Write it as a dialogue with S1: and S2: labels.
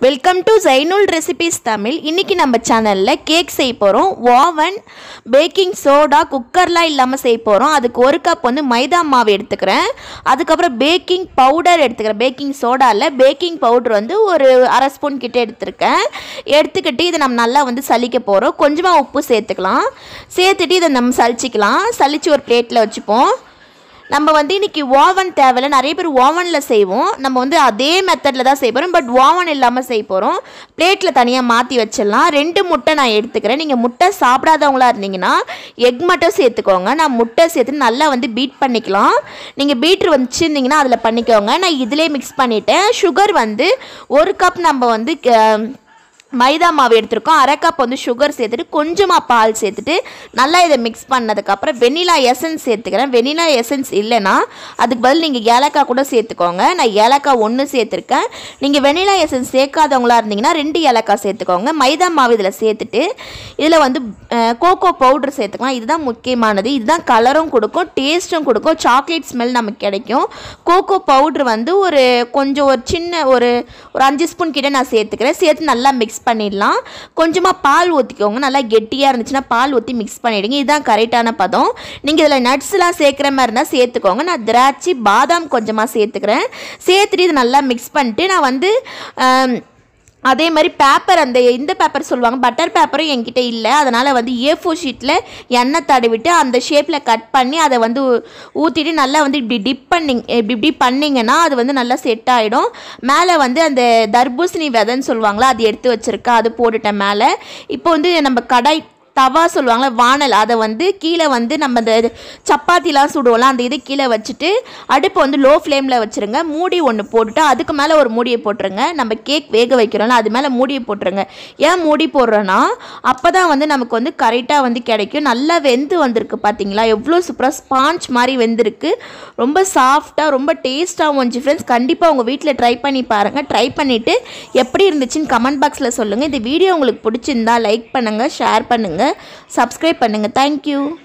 S1: welcome to Zainul recipes Tamil இன்றைக்கி நம்ம சேனலில் கேக் செய்ய போகிறோம் ஓவன் பேக்கிங் சோடா குக்கர்லாம் இல்லாமல் செய்ய போகிறோம் அதுக்கு ஒரு கப் வந்து மைதா மாவு எடுத்துக்கிறேன் அதுக்கப்புறம் பேக்கிங் பவுடர் எடுத்துக்கிறேன் பேக்கிங் சோடாவில் பேக்கிங் பவுடர் வந்து ஒரு அரை ஸ்பூன் கிட்ட எடுத்திருக்கேன் எடுத்துக்கிட்டு இதை நம்ம நல்லா வந்து சலிக்க போகிறோம் கொஞ்சமாக உப்பு சேர்த்துக்கலாம் சேர்த்துட்டு இதை நம்ம சலிச்சிக்கலாம் சலிச்சு ஒரு பிளேட்டில் வச்சுப்போம் நம்ம வந்து இன்றைக்கி ஓவன் தேவையில்ல நிறைய பேர் ஓவனில் செய்வோம் நம்ம வந்து அதே மெத்தடில் தான் செய்ய போகிறோம் பட் ஓவன் இல்லாமல் செய்ய போகிறோம் பிளேட்டில் தனியாக மாற்றி வச்சிடலாம் ரெண்டு முட்டை நான் எடுத்துக்கிறேன் நீங்கள் முட்டை சாப்பிடாதவங்களா இருந்தீங்கன்னா எக் மட்டும் சேர்த்துக்கோங்க நான் முட்டை சேர்த்து நல்லா வந்து பீட் பண்ணிக்கலாம் நீங்கள் பீட்ரு வச்சுருந்தீங்கன்னா அதில் பண்ணிக்கோங்க நான் இதிலே மிக்ஸ் பண்ணிவிட்டேன் சுகர் வந்து ஒரு கப் நம்ம வந்து க- மைதா மாவு எடுத்திருக்கோம் அரை கப் வந்து சுகர் சேர்த்துட்டு கொஞ்சமாக பால் சேர்த்துட்டு நல்லா இதை மிக்ஸ் பண்ணதுக்கப்புறம் வெனிலா எசன்ஸ் சேர்த்துக்கிறேன் வெனிலா எசன்ஸ் இல்லைன்னா அதுக்கு பதில் நீங்கள் ஏலக்காய் கூட சேர்த்துக்கோங்க நான் ஏலக்காய் ஒன்று சேர்த்துருக்கேன் நீங்கள் வெனிலா எசன்ஸ் சேர்க்காதவங்களா இருந்தீங்கன்னா ரெண்டு ஏலக்காய் சேர்த்துக்கோங்க மைதா மாவு இதில் சேர்த்துட்டு இதில் வந்து அஹ், கோகோ பவுடர் சேர்த்துக்கலாம் இதுதான் முக்கியமானது இதுதான் கலரும் கொடுக்கும் டேஸ்ட்டும் கொடுக்கும் சாக்லேட் ஸ்மெல் நமக்கு கிடைக்கும் கோகோ பவுட்ரு வந்து ஒரு கொஞ்சம் ஒரு சின்ன ஒரு ஒரு அஞ்சு ஸ்பூன் கிட்ட நான் சேர்த்துக்கிறேன் சேர்த்து நல்லா மிக்ஸ் பண்ணிடலாம் கொஞ்சமாக பால் ஊற்றிக்கோங்க நல்லா கெட்டியாக இருந்துச்சுன்னா பால் ஊற்றி மிக்ஸ் பண்ணிவிடுங்க இதுதான் கரெக்டான பதம் நீங்கள் இதில் நட்ஸ்லாம் சேர்க்குற மாதிரி இருந்தால் சேர்த்துக்கோங்க நான் திராட்சை பாதாம் கொஞ்சமாக சேர்த்துக்கிறேன் சேர்த்துட்டு இது நல்லா மிக்ஸ் பண்ணிட்டு நான் வந்து ஆம், அதே மாதிரி பேப்பர் அந்த இந்த பேப்பர் சொல்லுவாங்க பட்டர் பேப்பரும் என்கிட்ட இல்லை அதனால் வந்து ஏ ஃபோர் ஷீட்டில் எண்ணெய் தடவிட்டு அந்த ஷேப்பில் கட் பண்ணி அதை வந்து ஊற்றிட்டு நல்லா வந்து இப்படி டிப் பண்ணிங் இப்படி இப்படி பண்ணிங்கன்னா அது வந்து நல்லா செட் ஆகிடும் மேலே வந்து அந்த தர்பூசணி விதைன்னு சொல்லுவாங்களா அது எடுத்து வச்சுருக்கேன் அது போட்டுட்டேன் மேலே இப்போ வந்து நம்ம கடாய் தவா சொல்லுவாங்கள்ல வானல் அதை வந்து கீழே வந்து நம்ம இந்த இது சப்பாத்திலாம் சுடுவோம்ல அந்த இது கீழே வச்சுட்டு அடுப்பை வந்து லோ ஃப்ளேமில் வச்சுருங்க மூடி ஒன்று போட்டுட்டு அதுக்கு மேலே ஒரு மூடியை போட்டுருங்க நம்ம கேக் வேக வைக்கிறோம்ல அது மேலே மூடியை போட்டுருங்க ஏன் மூடி போடுறோன்னா அப்போ தான் வந்து நமக்கு வந்து கரெக்டாக வந்து கிடைக்கும் நல்லா வெந்து வந்திருக்கு பார்த்தீங்களா எவ்வளோ சூப்பராக ஸ்பாஞ்ச் மாதிரி வெந்திருக்கு ரொம்ப சாஃப்டாக ரொம்ப டேஸ்ட்டாகவும் வந்துச்சு ஃப்ரெண்ட்ஸ் கண்டிப்பாக உங்கள் வீட்டில் ட்ரை பண்ணி பாருங்கள் ட்ரை பண்ணிவிட்டு எப்படி இருந்துச்சுன்னு கமெண்ட் பாக்ஸில் சொல்லுங்கள் இந்த வீடியோ உங்களுக்கு பிடிச்சிருந்தா லைக் பண்ணுங்கள் ஷேர் பண்ணுங்கள் சப்ஸ்கிரைப் பண்ணுங்கள் தேங்க்யூ